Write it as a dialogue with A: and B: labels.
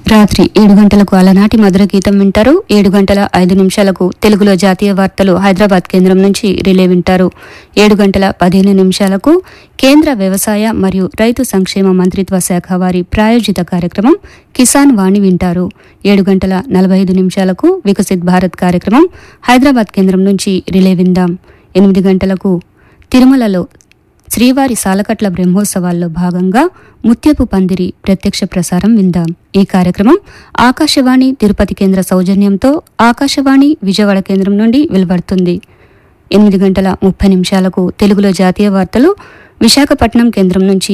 A: రాత్రి ఏడు గంటలకు అలనాటి మధుర గీతం వింటారు ఏడు గంటల ఐదు నిమిషాలకు తెలుగులో జాతీయ వార్తలు హైదరాబాద్ కేంద్రం నుంచి రిలే వింటారు ఏడు గంటల పదిహేను నిమిషాలకు కేంద్ర వ్యవసాయ మరియు రైతు సంక్షేమ మంత్రిత్వ శాఖ వారి ప్రాయోజిత కార్యక్రమం కిసాన్ వాణి వింటారు ఏడు గంటల నలభై ఐదు నిమిషాలకు వికసిత్ భారత్ కార్యక్రమం హైదరాబాద్ కేంద్రం నుంచి రిలే విందాం ఎనిమిది గంటలకు తిరుమలలో శ్రీవారి సాలకట్ల బ్రహ్మోత్సవాల్లో భాగంగా ముత్యపు పందిరి ప్రత్యక్ష ప్రసారం విందాం ఈ కార్యక్రమం ఆకాశవాణి తిరుపతి కేంద్ర సౌజన్యంతో ఆకాశవాణి విజయవాడ కేంద్రం నుండి వెలువడుతుంది ఎనిమిది గంటల ముప్పై నిమిషాలకు తెలుగులో జాతీయ వార్తలు విశాఖపట్నం కేంద్రం నుంచి